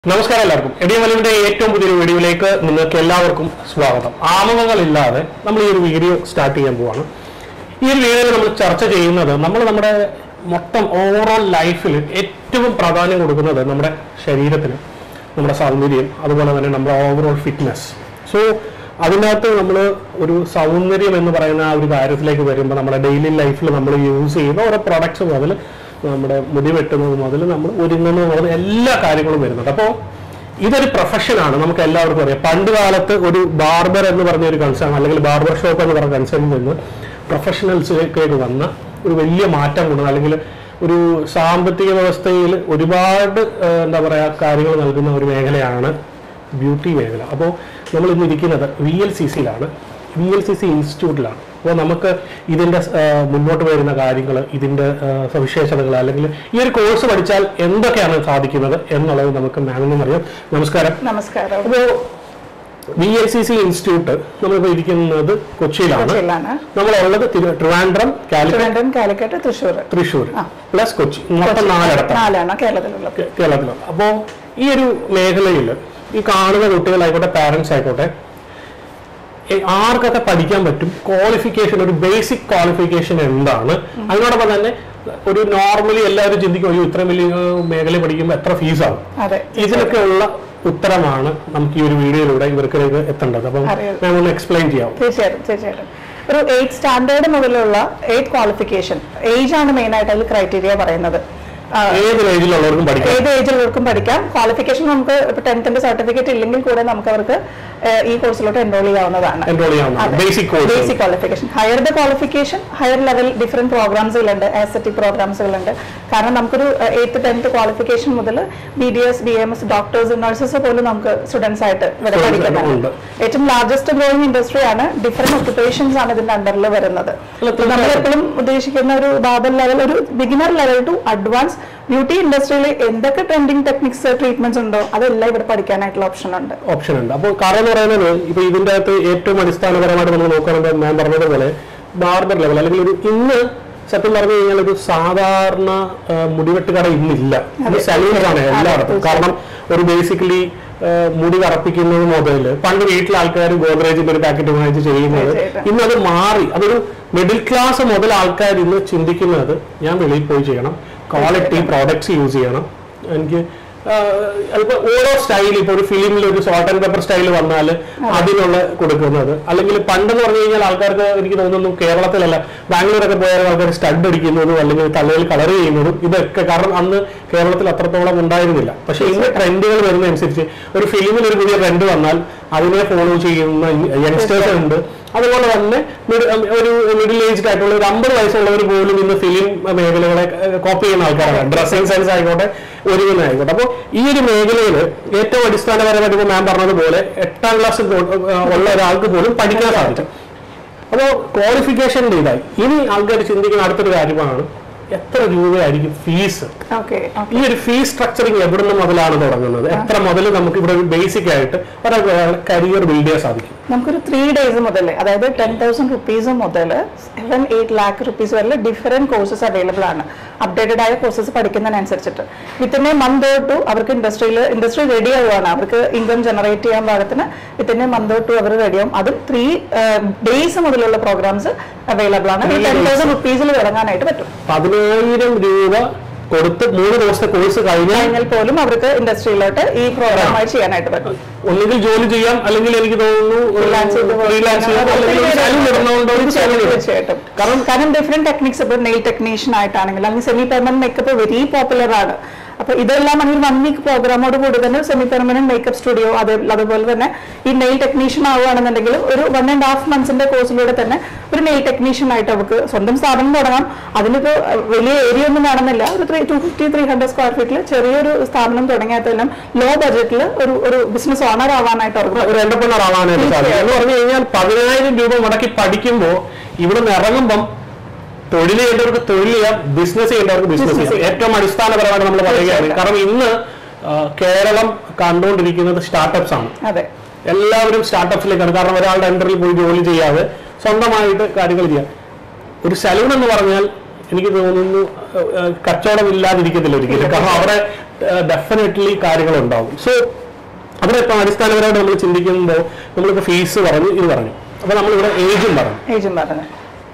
നമസ്കാരം എല്ലാവർക്കും എടിയമലിന്റെ ഏറ്റവും പുതിയൊരു വീഡിയോയിലേക്ക് നിങ്ങൾക്ക് എല്ലാവർക്കും സ്വാഗതം ആമുഖങ്ങളില്ലാതെ നമ്മൾ ഈ ഒരു വീഡിയോ സ്റ്റാർട്ട് ചെയ്യാൻ പോവാണ് ഈ ഒരു വീഡിയോയിൽ നമ്മൾ ചർച്ച ചെയ്യുന്നത് നമ്മൾ നമ്മുടെ മൊത്തം ഓവറോൾ ലൈഫിൽ ഏറ്റവും പ്രാധാന്യം കൊടുക്കുന്നത് നമ്മുടെ ശരീരത്തിന് നമ്മുടെ സൗന്ദര്യം അതുപോലെ തന്നെ നമ്മുടെ ഓവറോൾ ഫിറ്റ്നസ് സോ അതിനകത്ത് നമ്മൾ ഒരു സൗന്ദര്യം എന്ന് പറയുന്ന ആ ഒരു കാര്യത്തിലേക്ക് വരുമ്പോൾ നമ്മുടെ ഡെയിലി ലൈഫിൽ നമ്മൾ യൂസ് ചെയ്യുന്ന ഓരോ പ്രൊഡക്ട്സ് മുതൽ നമ്മുടെ മുടി വെട്ടുന്നത് മുതൽ നമ്മൾ ഒരുങ്ങുന്നത് മുതൽ എല്ലാ കാര്യങ്ങളും വരുന്നുണ്ട് അപ്പോൾ ഇതൊരു പ്രൊഫഷനാണ് നമുക്ക് എല്ലാവർക്കും അറിയാം പണ്ട് കാലത്ത് ഒരു ബാർബർ എന്ന് പറഞ്ഞ ഒരു കൺസേൺ അല്ലെങ്കിൽ ബാർബർ ഷോപ്പ് എന്ന് പറഞ്ഞ കൺസേണിൽ നിന്ന് പ്രൊഫഷണൽസിലേക്ക് വന്ന ഒരു വലിയ മാറ്റം കൊണ്ട് അല്ലെങ്കിൽ ഒരു സാമ്പത്തിക വ്യവസ്ഥയിൽ ഒരുപാട് ഏഹ്, എന്താ പറയുക കാര്യങ്ങൾ നൽകുന്ന ഒരു മേഖലയാണ് ബ്യൂട്ടി മേഖല അപ്പോൾ നമ്മൾ ഇന്ന് ഇരിക്കുന്നത് വി എൽ സി സിയിലാണ് വി എൽ സി സി ഇൻസ്റ്റിറ്റ്യൂട്ടിലാണ് അപ്പോൾ നമുക്ക് ഇതിൻ്റെ മുന്നോട്ട് വരുന്ന കാര്യങ്ങൾ ഇതിൻ്റെ സവിശേഷതകൾ അല്ലെങ്കിൽ ഈ ഒരു കോഴ്സ് പഠിച്ചാൽ എന്തൊക്കെയാണ് സാധിക്കുന്നത് എന്നുള്ളത് നമുക്ക് മാമിനും അറിയാം നമസ്കാരം നമസ്കാരം അപ്പോൾ V L C C institute നമ്മളിപ്പോൾ ഇരിക്കുന്നത് കൊച്ചിയിലാണ് കൊച്ചിയിലാണ് നമ്മളുള്ളത് തിരു- ട്രിവാൻഡ്രം കാലിക്കറ്റ് ട്രിവാൻഡ്രം കാലിക്കറ്റ് തൃശ്ശൂർ തൃശ്ശൂർ പ്ലസ് കൊച്ചി മൊത്തം നാലിടത്താണ് നാലാണ് കേരളത്തിലുള്ളത് കേ- കേരളത്തിലുണ്ട് അപ്പോൾ ഈ ഒരു മേഖലയിൽ ഈ കാണുന്ന കുട്ടികളായിക്കോട്ടെ പാരൻസ് ആയിക്കോട്ടെ ഏ- ആർക്കൊക്കെ പഠിക്കാൻ പറ്റും ക്വാളിഫിക്കേഷൻ ഒരു ബേസിക് ക്വാളിഫിക്കേഷൻ എന്താണ് അതിനോടൊപ്പം തന്നെ ഒരു നോർമലി എല്ലാവരും ചിന്തിക്കും അയ്യോ ഇത്ര വലിയ മേഖല പഠിക്കുമ്പോൾ എത്ര ഫീസാവും അതെ ഇതിനൊക്കെയുള്ള ഉത്തരമാണ് നമുക്ക് ഈ ഒരു വീഡിയോയിലൂടെ ഇവർക്കിലേക്ക് എത്തേണ്ടത് അപ്പം അറിയാം. ഞാൻ ഒന്ന് എക്സ്പ്ലെയിൻ ചെയ്യാം തീർച്ചയായിട്ടും തീർച്ചയായിട്ടും ഒരു എയ്റ്റ് സ്റ്റാൻഡേർഡ് മുതലുള്ള എയ്റ്റ് ക്വാളിഫിക്കേഷൻ ഏജ് ആണ് മെയിൻ ആയിട്ട് അതിൽ ക്രൈറ്റീരിയ പറയുന്നത് ആ, ഏത് ഏജിലുള്ളവർക്കും പഠിക്കാം ഏത് ഏജിലുള്ളവർക്കും പഠിക്കാം ക്വാളിഫിക്കേഷൻ നമുക്ക് ഇപ്പൊ ടെൻത്തിന്റെ സർട്ടിഫിക്കറ്റ് ഇല്ലെങ്കിൽ കൂടെ നമുക്ക് അവർക്ക് ഏഹ്, ഈ കോഴ്സിലോട്ട് എൻറോൾ ചെയ്യാവുന്നതാണ് എൻറോൾ ചെയ്യാവുന്നതാണ് basic course basic qualification higher the qualification higher level different പ്രോഗ്രാംസുകളുണ്ട് ആസറ്റിക് പ്രോഗ്രാംസുകളുണ്ട് കാരണം നമുക്കൊരു എയ്ത്ത് ടെൻത്ത് ക്വാളിഫിക്കേഷൻ മുതൽ B D S B M S doctors nurses പോലും നമുക്ക് സ്റ്റുഡൻസ് ആയിട്ട് ഇവിടെ Students പഠിക്കുന്നുണ്ട് ഉണ്ട്. ഏറ്റവും ലാർജസ്റ്റ് ഗ്രോയിങ് ഇൻഡസ്ട്രി ആണ് ഡിഫറെന്റ് ഒക്യുപ്പേഷൻസ് ആണ് ഇതിന്റെ അണ്ടറിൽ വരുന്നത് അല്ല, നമ്മൾ തീർച്ചയായും. എപ്പോഴും ഉദ്ദേശിക്കുന്ന ഒരു ബാബൽ ലെവൽ ഒരു beginner level to advance beauty ഇൻഡസ്ട്രിയിൽ എന്തൊക്കെ ട്രെൻഡിങ് ടെക്നിക്സ് ട്രീറ്റ്മെന്റ്സ് ഉണ്ടോ അതെല്ലാം ഇവിടെ പഠിക്കാനായിട്ടുള്ള ഓപ്ഷൻ ഉണ്ട് ഓപ്ഷൻ ഉണ്ട് അപ്പോൾ കാരണം എന്ന് പറയുന്നത് ഇപ്പൊ ഇതിന്റെ അകത്ത് ഏറ്റവും അടിസ്ഥാനപരമായിട്ട് നമ്മൾ നോക്കുകയാണെങ്കിൽ ഞാൻ പറഞ്ഞതുപോലെ ബാർബർ ലെവൽ അല്ലെങ്കിൽ ഒരു ഇന്ന് സത്യം പറഞ്ഞു കഴിഞ്ഞാൽ ഒരു സാധാരണ ആ, മുടിവെട്ട് കട ഇന്നില്ല ഇത് സലൂൺസ് ആണ് എല്ലായിടത്തും കാരണം ഒരു ബേസിക്കലി മുടി കറപ്പിക്കുന്നത് മുതൽ പണ്ട് വീട്ടിലെ ആൾക്കാർ ഗോദ്രേജിന്റെ ഒരു പാക്കറ്റ് വാങ്ങിച്ച് ചെയ്യുന്നത് തീർച്ചയായിട്ടും. ഇന്ന് അത് മാറി അതൊരു മിഡിൽ ക്ലാസ് മുതൽ ആൾക്കാർ ഇന്ന് ചിന്തിക്കുന്നത് ഞാൻ വെളിയിൽ പോയി ചെയ്യണം ക്വാളിറ്റി പ്രോഡക്ട്സ് യൂസ് ചെയ്യണം എനിക്ക് അതിപ്പോ ഓരോ സ്റ്റൈൽ ഇപ്പൊ ഒരു ഫിലിമിൽ ഒരു സോൾട്ട് ആൻഡ് പെപ്പർ സ്റ്റൈൽ വന്നാൽ അതിനുള്ള കൊടുക്കുന്നത് അല്ലെങ്കിൽ പണ്ടെന്ന് പറഞ്ഞു കഴിഞ്ഞാൽ ആൾക്കാർക്ക് എനിക്ക് തോന്നുന്നു കേരളത്തിലല്ല ബാംഗ്ലൂരൊക്കെ പോയാൽ ആൾക്കാർ സ്റ്റഡ് അടിക്കുന്നതും അല്ലെങ്കിൽ തലയിൽ കളർ ചെയ്യുന്നതും ഇതൊക്കെ കാരണം അന്ന് കേരളത്തിൽ അത്രത്തോളം ഉണ്ടായിരുന്നില്ല പക്ഷെ ഇന്ന് ട്രെൻഡുകൾ വരുന്നതനുസരിച്ച് ഒരു ഫിലിമിൽ ഒരു പുതിയ ട്രെൻഡ് വന്നാൽ അതിനെ ഫോളോ ചെയ്യുന്ന യങ്സ്റ്റേഴ്സ് ഉണ്ട് അതുപോലെ തന്നെ മിഡ- ഒരു മിഡിൽ ഏജ്ഡ് ആയിട്ടുള്ള ഒരു അമ്പത് വയസ്സുള്ളവർ പോലും ഇന്ന് ഫിലിം മേഖലകളെ കോപ്പി ചെയ്യുന്ന ആൾക്കാരാണ് ഡ്രസ്സിംഗ് സെൻസ് ആയിക്കോട്ടെ ഒരുങ്ങുന്ന ആയിക്കോട്ടെ അപ്പോൾ ഈ ഒരു മേഖലയിൽ ഏറ്റവും അടിസ്ഥാനപരമായിട്ട് ഇപ്പോൾ മാം പറഞ്ഞതുപോലെ എട്ടാം ക്ലാസ് ഉള്ള ഒരാൾക്ക് പോലും പഠിക്കാൻ സാധിക്കും അപ്പോൾ ക്വാളിഫിക്കേഷൻ്റെ ഇതായി ഇനി ആൾക്കാർ ചിന്തിക്കുന്ന അടുത്തൊരു കാര്യമാണ് എത്ര രൂപയായിരിക്കും ഫീസ് ഓക്കെ ഈ ഒരു ഫീസ് സ്ട്രക്ചറിങ് എവിടെ നിന്ന് മുതലാണ് തുടങ്ങുന്നത് എത്ര മുതൽ നമുക്ക് ഇവിടെ ബേസിക് ആയിട്ട് ഒരാൾക്ക് കരിയർ ബിൽഡ് ചെയ്യാൻ സാധിക്കും നമുക്കൊരു ത്രീ ഡേയ്സ് മുതൽ അതായത് ടെൻ തൗസൻഡ് റുപ്പീസ് മുതൽ സെവൻ എയ്റ്റ് ലാക്ക് റുപ്പീസ് വരെ ഡിഫറെന്റ് കോഴ്സസ് അവൈലബിൾ ആണ് അപ്ഡേറ്റഡ് ആയ കോഴ്സസ് പഠിക്കുന്നതിനനുസരിച്ചിട്ട് വിത്തിൻ എ മന്ത് ടു അവർക്ക് ഇൻഡസ്ട്രിയിൽ ഇൻഡസ്ട്രി റെഡി ആവുകയാണ് അവർക്ക് ഇൻകം ജനറേറ്റ് ചെയ്യാൻ പാകത്തിന് വിത്തിൻ എ മന്ത് ടു അവർ റെഡി ആവും അതും ത്രീ ഡേയ്സ് മുതലുള്ള പ്രോഗ്രാംസ് അവൈലബിൾ ആണ് ടെൻ തൗസൻഡ് റുപ്പീസിൽ തുടങ്ങാനായിട്ട് പറ്റും പതിനായിരം രൂപ കൊടുത്ത് മൂന്ന് ദിവസത്തെ കോഴ്സ് കഴിഞ്ഞാൽ കഴിഞ്ഞാൽ പോലും അവർക്ക് ഇൻഡസ്ട്രിയിലോട്ട് ഈ പ്രോഗ്രാമായി ചെയ്യാനായിട്ട് പറ്റും ഒന്നുകിൽ ജോലി ചെയ്യാം അല്ലെങ്കിൽ എനിക്ക് തോന്നുന്നു Freelance ചെയ്ത് work freelance ചെയ്യാം ചെയ്യാം. അല്ലെങ്കിൽ ഒരു salon ഇടുന്നതുകൊണ്ട് ഒരു salon ഇടാം. തീർച്ചയായിട്ടും കാരണം കാരണം ഡിഫറെന്റ് ടെക്നിക്സ് ഇപ്പോൾ നെയിൽ ടെക്നീഷ്യൻ ആയിട്ടാണെങ്കിൽ അല്ലെങ്കിൽ semi permanent makeup very popular ആണ് അപ്പൊ ഇതെല്ലാം ആണെങ്കിൽ വൺ വീക്ക് പ്രോഗ്രാമോട് കൂടി തന്നെ സെമി പെർമനന്റ് മേക്കപ്പ് സ്റ്റുഡിയോ അത് അതുപോലെ തന്നെ ഈ നെയിൽ ടെക്നീഷ്യൻ ആവുകയാണെന്നുണ്ടെങ്കിൽ ഒരു വൺ ആൻഡ് ഹാഫ് മന്ത്സിന്റെ കോഴ്സിലൂടെ തന്നെ ഒരു നെയിൽ ടെക്നീഷ്യൻ ആയിട്ട് അവർക്ക് സ്വന്തം സ്ഥാപനം തുടങ്ങാം അതിനിപ്പോ അഹ്, വലിയ ഏരിയ ഒന്നും വേണമെന്നില്ല ഒരു three two fifty three hundred square ഫീറ്റിൽ ചെറിയൊരു സ്ഥാപനം തുടങ്ങിയാൽ തന്നെ ലോ ബഡ്ജറ്റിൽ ഒരു ഒരു ബിസിനസ് ഓണർ ആവാനായിട്ട് അവർക്ക് ഒരു എന്റർപ്രണർ ആവാനായിട്ട് സാധിക്കും എന്ന് പറഞ്ഞു കഴിഞ്ഞാൽ പതിനായിരം രൂപ മുടക്കി പഠിക്കുമ്പോൾ ഇവിടെ നിന്ന് ഇറങ്ങുമ്പം തൊഴിൽ ചെയ്യേണ്ടവർക്ക് തൊഴിൽ ചെയ്യാം ബിസിനസ് ചെയ്യേണ്ടവർക്ക് ബിസിനസ് Business ചെയ്യാം ഏറ്റവും അടിസ്ഥാനപരമായിട്ട് നമ്മൾ പറയുകയാണ് തീർച്ചയായിട്ടും. കാരണം ഇന്ന് ആ, കേരളം കണ്ടുകൊണ്ടിരിക്കുന്നത് സ്റ്റാർട്ടപ്സ് ആണ് അതെ എല്ലാവരും സ്റ്റാർട്ടപ്സിലേക്കാണ് കാരണം ഒരാളുടെ അണ്ടറിൽ പോയി ജോലി ചെയ്യാതെ സ്വന്തമായിട്ട് കാര്യങ്ങൾ ചെയ്യാം ഒരു സലൂൺ എന്ന് പറഞ്ഞാൽ എനിക്ക് തോന്നുന്നു ഏഹ്, ഏഹ്, കച്ചവടം ഇല്ലാതിരിക്കത്തില്ല ഒരിക്കലും കാരണം അവിടെ ഡെഫിനറ്റ്ലി കാര്യങ്ങളുണ്ടാവും സോ അതിനിപ്പോൾ അടിസ്ഥാനപരമായിട്ട് നമ്മൾ ചിന്തിക്കുമ്പോൾ നമ്മളിപ്പോൾ ഫീസ് പറഞ്ഞു ഇത് പറഞ്ഞു അപ്പോൾ നമ്മളിവിടെ ഏജും പറഞ്ഞു ഏജും പറഞ്ഞു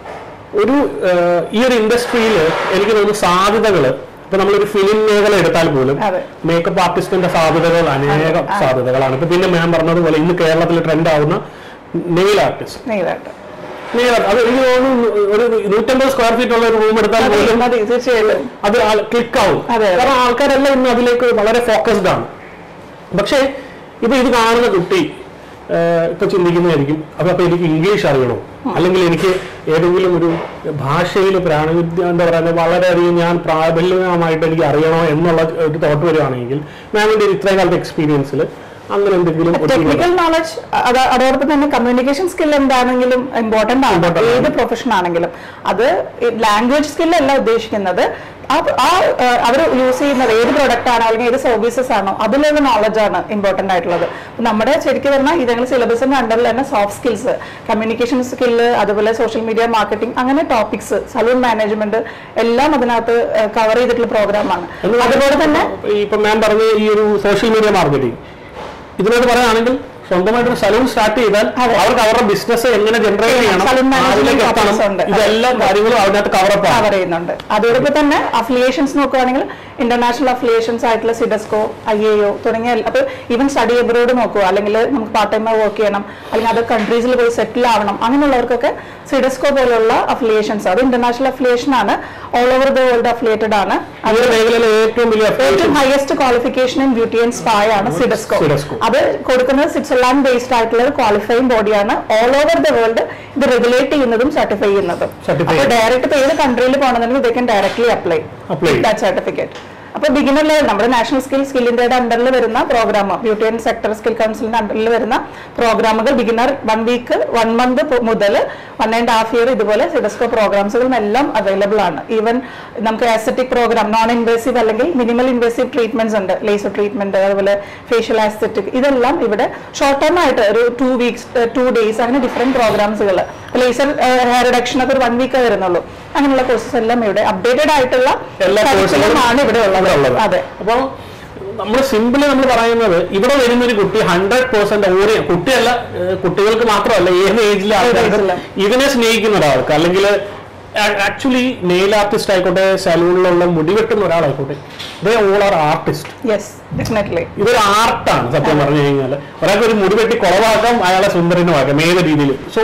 ഒരു ഏഹ്, ഈ ഒരു ഇൻഡസ്ട്രിയിൽ എനിക്ക് തോന്നുന്നു സാധ്യതകൾ ഇപ്പൊ നമ്മളൊരു ഫിലിം മേഖല എടുത്താൽ പോലും അതെ. മേക്കപ്പ് ആർട്ടിസ്റ്റിന്റെ സാധ്യതകൾ അനേകം സാധ്യതകളാണ് ഇപ്പൊ പിന്നെ ഞാൻ പറഞ്ഞതുപോലെ ഇന്ന് കേരളത്തിൽ ട്രെൻഡ് ആവുന്ന നെയിൽ ആർട്ടിസ്റ്റ് നെയ്തായിട്ട് നെയിൽ അത് എനിക്ക് തോന്നുന്നു ഒരു നൂറ്റമ്പത് സ്ക്വയർ ഫീറ്റ് ഉള്ള ഒരു റൂം എടുത്താൽ പോലും മതി തീർച്ചയായിട്ടും അത് ക്ലിക്ക് ആവും അതെ, അതെ. കാരണം ആൾക്കാരെല്ലാം ഇന്ന് അതിലേക്ക് വളരെ ഫോക്കസ്ഡ് ആണ് പക്ഷേ ഇപ്പൊ ഇത് കാണുന്ന കുട്ടി ഏഹ്, ഇപ്പൊ ചിന്തിക്കുന്നതായിരിക്കും അപ്പൊ അപ്പൊ എനിക്ക് ഇംഗ്ലീഷ് അറിയണോ അല്ലെങ്കിൽ എനിക്ക് ഏതെങ്കിലും ഒരു ഭാഷയിൽ പ്രാണവിദ്യ എന്താ പറയുക വളരെയധികം ഞാൻ പ്രാബല്യമായിട്ട് എനിക്ക് അറിയണോ എന്നുള്ള ഒരു തോട്ട് വരുവാണെങ്കിൽ മാമിന്റെ ഇത്രയും കാലത്തെ എക്സ്പീരിയൻസിൽ അങ്ങനെ എന്തെങ്കിലും ഒരു- ടെക്നിക്കൽ നോളജ് അതോടൊപ്പം തന്നെ കമ്മ്യൂണിക്കേഷൻ സ്കിൽ എന്താണെങ്കിലും ഇമ്പോർട്ടന്റ് ആണ് Important ആണ്. ഏത് പ്രൊഫഷൻ ആണെങ്കിലും അത് ലാംഗ്വേജ് സ്കിൽ അല്ല ഉദ്ദേശിക്കുന്നത് ആ അവർ യൂസ് ചെയ്യുന്നത് ഏത് പ്രൊഡക്റ്റ് ആണോ അല്ലെങ്കിൽ ഏത് സർവീസസ് ആണോ അതിലുള്ള നോളജ് ആണ് ഇമ്പോർട്ടന്റ് ആയിട്ടുള്ളത് അപ്പൊ നമ്മുടെ ശരിക്കും പറഞ്ഞാൽ ഇതങ്ങൾ സിലബസിന്റെ അണ്ടറിൽ തന്നെ സോഫ്റ്റ് സ്കിൽസ് കമ്മ്യൂണിക്കേഷൻ സ്കില്ല് അതുപോലെ സോഷ്യൽ മീഡിയ മാർക്കറ്റിംഗ് അങ്ങനെ ടോപ്പിക്സ് സലൂൺ മാനേജ്മെന്റ് എല്ലാം അതിനകത്ത് കവർ ചെയ്തിട്ടുള്ള പ്രോഗ്രാമാണ് എന്ന് അതുപോലെ തന്നെ ഈ ഇപ്പൊ മാം പറഞ്ഞ ഈ ഒരു സോഷ്യൽ മീഡിയ മാർക്കറ്റിംഗ് ഇതിനോട് പറയുകയാണെങ്കിൽ സ്വന്തമായിട്ടൊരു സലൂൺ സ്റ്റാർട്ട് ചെയ്താൽ അതെ. അവർക്ക് അവരുടെ ബിസിനസ് എങ്ങനെ ജനറേറ്റ് ചെയ്യണം Saloon management അതിലേക്ക് എത്തണം topics ഉണ്ട്. ഇതെല്ലാം കാര്യങ്ങളും അതിനകത്ത് കവറപ്പ് ആണ് കവർ ചെയ്യുന്നുണ്ട് അതോടൊപ്പം തന്നെ അഫിലിയേഷൻസ് നോക്കുകയാണെങ്കിൽ ഇന്റർനാഷണൽ അഫിലിയേഷൻസ് ആയിട്ടുള്ള സിഡസ്കോ ഐ എ ഒ തുടങ്ങിയ എല്ലാ- അപ്പൊ ഈവൻ സ്റ്റഡി എബ്രോഡ് നോക്കുക അല്ലെങ്കിൽ നമുക്ക് പാർട്ട് ടൈം വർക്ക് ചെയ്യണം അല്ലെങ്കിൽ അതർ കൺട്രീസിൽ പോയി സെറ്റിൽ ആവണം അങ്ങനെയുള്ളവർക്കൊക്കെ സിഡസ്കോ പോലുള്ള അഫിലിയേഷൻസ് അത് ഇന്റർനാഷണൽ അഫിലിയേഷൻ ആണ് all over the world affiliated ആണ് ഈ ഒരു മേഖലയിലെ ഏറ്റവും വലിയ ഏറ്റവും affiliation highest qualification in beauty and spa ആണ് സിഡസ്കോ സിഡസ്കോ. അത് കൊടുക്കുന്നത് സ്വിറ്റ്സർലാൻഡ് ബേസ്ഡ് ആയിട്ടുള്ള ഒരു ക്വാളിഫൈങ് ബോഡിയാണ് ഓൾ ഓവർ ദ വേൾഡ് ഇത് റെഗുലേറ്റ് ചെയ്യുന്നതും സർട്ടിഫൈ ചെയ്യുന്നതും Certify അപ്പോൾ ഡയറക്റ്റ് ഇപ്പൊ ഏത് കൺട്രിയിൽ പോകണമെന്നുണ്ടെങ്കിൽ they can directly apply Apply. That certificate അപ്പൊ ബിഗിനർ ലെവൽ നമ്മുടെ നാഷണൽ സ്കിൽ സ്കിൽ ഇന്ത്യയുടെ അണ്ടറിൽ വരുന്ന programme beauty and sector skill കൗൺസിലിന്റെ അണ്ടറിൽ വരുന്ന പ്രോഗ്രാമുകൾ beginner one week one month മുതൽ വൺ ആൻഡ് ഹാഫ് ഇയർ ഇതുപോലെ സിഡസ്കോ പ്രോഗ്രാംസുകളും എല്ലാം അവൈലബിൾ ആണ് ഈവൻ നമുക്ക് ആസ്തറ്റിക് പ്രോഗ്രാം നോൺ ഇൻവേസീവ് അല്ലെങ്കിൽ മിനിമൽ ഇൻവേസീവ് ട്രീറ്റ്മെന്റ്സ് ഉണ്ട് ലേസർ ട്രീറ്റ്മെന്റ് അതുപോലെ ഫേഷ്യൽ ആസ്തറ്റിക് ഇതെല്ലാം ഇവിടെ ഷോർട്ട് ടേം ആയിട്ട് ഒരു ടു വീക്സ് ടു ഡേയ്സ് അങ്ങനെ ഡിഫറെന്റ് പ്രോഗ്രാംസുകൾ ലേസർ ഹെയർ റിഡക്ഷൻ ഒക്കെ ഒരു വൺ വീക്ക് വരുന്നുള്ളൂ അങ്ങനെയുള്ള കോഴ്സസ് എല്ലാം ഇവിടെ അപ്ഡേറ്റഡ് ആയിട്ടുള്ള എല്ലാ curriculum ആണ് ഇവിടെ ഉള്ളത് അതെ അപ്പോൾ നമ്മൾ സിമ്പിളി നമ്മൾ പറയുന്നത് ഇവിടെ വരുന്ന ഒരു കുട്ടി ഹൺഡ്രഡ് പെർസെന്റ് ഓരോ കുട്ടിയല്ല ഏഹ് കുട്ടികൾക്ക് മാത്രമല്ല ഏത് ഏജിലെ ആൾക്കാർക്ക് ഏജിലെ. ഇതിനെ സ്നേഹിക്കുന്ന ഒരാൾക്ക് അല്ലെങ്കിൽ ആക്ച്വലി നെയിൽ ആർട്ടിസ്റ്റ് ആയിക്കോട്ടെ സലൂണിലുള്ള മുടി വെട്ടുന്ന ഒരാളായിക്കോട്ടെ they all are artist yes definitely ഇതൊരു ആർട്ടാണ് സത്യം പറഞ്ഞു കഴിഞ്ഞാൽ ഒരാൾക്ക് ഒരു മുടി വെട്ടി കുളവാക്കാം അയാളെ സുന്ദരനുമാക്കാം ഏത് രീതിയിൽ സോ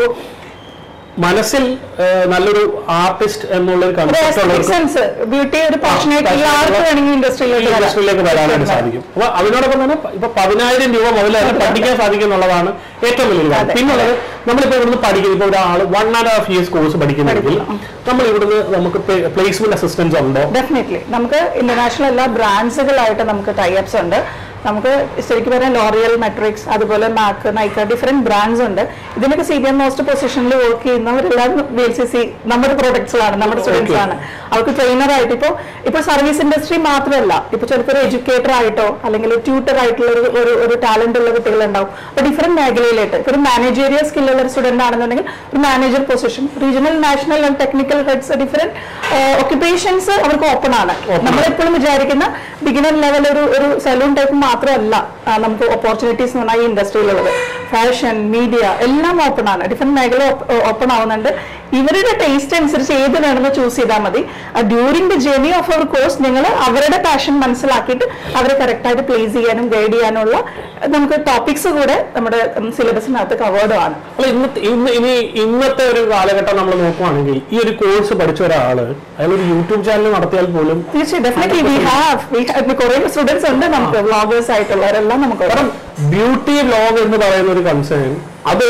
മനസ്സിൽ ഏഹ്, നല്ലൊരു ആർട്ടിസ്റ്റ് എന്നുള്ള ഒരു കൺസെപ്റ്റ് ഉള്ളവർക്ക് സെൻസ് ബ്യൂട്ടി ഒരു പാഷനേറ്റ് ഉള്ള ആർക്ക് വേണമെങ്കിൽ ഇൻഡസ്ട്രിയിലേക്ക് വരാം ഇൻഡസ്ട്രിയിലേക്ക് വരാനായിട്ട് സാധിക്കും അപ്പൊ അതിനോടൊപ്പം തന്നെ ഇപ്പൊ പതിനായിരം രൂപ മുതൽ അത് പഠിക്കാൻ സാധിക്കും എന്നുള്ളതാണ് ഏറ്റവും വലിയ കാര്യം അതെ. പിന്നുള്ളത് നമ്മളിപ്പോ ഇവിടുന്ന് പഠിക്കുന്നത് ഇപ്പൊ ഒരാൾ one and half years course പഠിക്കുന്നെങ്കിൽ നമ്മൾ ഇവിടുന്ന് നമുക്ക് പ്ലേസ്മെന്റ് അസിസ്റ്റൻസ് ഉണ്ടോ ഡെഫിനറ്റ്ലി നമുക്ക് ഇന്റർനാഷണൽ എല്ലാ ബ്രാൻഡ്സുകളായിട്ട് നമുക്ക് ടൈപ്സ് ഉണ്ട് നമുക്ക് ശരിക്കും പറഞ്ഞാൽ ലോറിയൽ മെട്രിക്സ് അതുപോലെ മാക്ക് നൈക്ക ഡിഫറെന്റ് ബ്രാൻഡ്സ് ഉണ്ട് ഇതിനൊക്കെ സീനിയർ മോസ്റ്റ് പൊസിഷനിൽ വർക്ക് ചെയ്യുന്നവരെല്ലാം ബി എൽ സി സി നമ്മുടെ പ്രോഡക്ട്സിലാണ് നമ്മുടെ സ്റ്റുഡൻസ് ആണ് അവർക്ക് ട്രെയിനർ ആയിട്ട് ഇപ്പോൾ ഇപ്പോൾ സർവീസ് ഇൻഡസ്ട്രി മാത്രമല്ല ഇപ്പോൾ ചിലപ്പോൾ ഒരു എഡ്യൂക്കേറ്റർ ആയിട്ടോ അല്ലെങ്കിൽ ഒരു ട്യൂട്ടർ ആയിട്ടുള്ള ഒരു ഒരു ഒരു ടാലന്റ് ഉള്ള കുട്ടികളുണ്ടാവും അപ്പോൾ ഡിഫറെന്റ് മേഖലയിലായിട്ട് ഇപ്പോൾ ഒരു മാനേജീരിയൽ സ്കില്ലുള്ള ഒരു സ്റ്റുഡന്റ് ആണെന്നുണ്ടെങ്കിൽ ഒരു manager position regional national and technical heads different occupations അവർക്ക് ഓപ്പൺ ആണ് നമ്മളെപ്പോഴും വിചാരിക്കുന്ന ബിഗിനർ ലെവൽ ഒരു ഒരു സലൂൺ ടൈപ്പ് മാത്രമല്ല ആ, നമുക്ക് ഓപ്പർച്യൂണിറ്റീസ് എന്ന് പറഞ്ഞാൽ ഈ ഇൻഡസ്ട്രിയിലുള്ളത് ഫാഷൻ മീഡിയ എല്ലാം ഓപ്പൺ ആണ് ഡിഫറെന്റ് മേഖല ഓപ്പൺ ആവുന്നുണ്ട് ഇവരുടെ ടേസ്റ്റ് അനുസരിച്ച് ഏത് വേണമെന്ന് ചൂസ് ചെയ്താൽ മതി during the journey of our course നിങ്ങൾ അവരുടെ പാഷൻ മനസ്സിലാക്കിയിട്ട് അവരെ കറക്റ്റായിട്ട് പ്ലേസ് ചെയ്യാനും ഗൈഡ് ചെയ്യാനുള്ള അഹ് നമുക്ക് ടോപ്പിക്സ് കൂടെ നമ്മുടെ സിലബസിനകത്ത് കവേർഡും ആണ് അല്ല ഇന്നത്തെ ഇന്ന് ഇനി ഇന്നത്തെ ഒരു കാലഘട്ടം നമ്മൾ നോക്കുവാണെങ്കിൽ ഈ ഒരു കോഴ്സ് പഠിച്ച ഒരാള് അയാൾ ഒരു യൂട്യൂബ് ചാനൽ നടത്തിയാൽ പോലും തീർച്ചയായും ഡെഫിനറ്റ്ലി വി ഹാവ് കുറെ സ്റ്റുഡൻസ് ഉണ്ട് നമുക്ക് വ്ളോഗേഴ്സ് ആയിട്ടുള്ളവരെല്ലാം നമുക്ക് കാരണം ബ്യൂട്ടി വ്ലോഗ് എന്ന് പറയുന്ന ഒരു കൺസേൺ അത്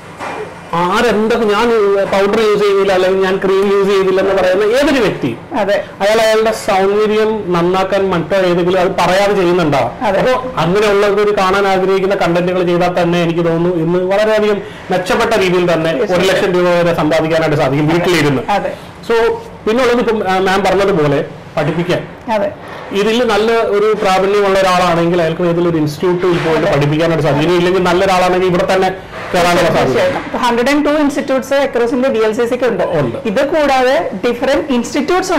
ആരെന്തൊക്കെ ഞാൻ പൗഡർ യൂസ് ചെയ്തില്ല അല്ലെങ്കിൽ ഞാൻ ക്രീം യൂസ് ചെയ്തില്ല എന്ന് പറയുന്ന ഏതൊരു വ്യക്തി അതെ അയാൾ അയാളുടെ സൗന്ദര്യം നന്നാക്കാൻ മറ്റോ ഏതെങ്കിലും അത് പറയാതെ ചെയ്യുന്നുണ്ടാവും അതെ. അപ്പോൾ അങ്ങനെയുള്ളവർ കാണാൻ ആഗ്രഹിക്കുന്ന കണ്ടന്റുകൾ ചെയ്താൽ തന്നെ എനിക്ക് തോന്നുന്നു ഇന്ന് വളരെയധികം മെച്ചപ്പെട്ട രീതിയിൽ തന്നെ ഒരു ലക്ഷം രൂപ വരെ സമ്പാദിക്കാനായിട്ട് സാധിക്കും വീട്ടിലിരുന്ന് അതെ സോ പിന്നുള്ളത് ഇപ്പം മാം പറഞ്ഞതുപോലെ പഠിപ്പിക്കാൻ അതെ ഇതിൽ നല്ല ഒരു പ്രാബല്യമുള്ള ഒരാളാണെങ്കിൽ അയാൾക്ക് ഏതെങ്കിലും ഒരു ഇൻസ്റ്റിറ്റ്യൂട്ടിൽ പോയിട്ട് പഠിപ്പിക്കാനായിട്ട് സാധിക്കും ഇനി ഇല്ലെങ്കിൽ നല്ലൊരാളാണെങ്കിൽ ഇവിടെ തന്നെ കയറാനുള്ള സാധ്യത തീർച്ചയായിട്ടും hundred and two institutes across India V L C സിക്ക് ഉണ്ട് ഉണ്ട്. ഇത് കൂടാതെ ഡിഫറെന്റ് ഇൻസ്റ്റിറ്റ്യൂട്ട്സ് ഉണ്ട്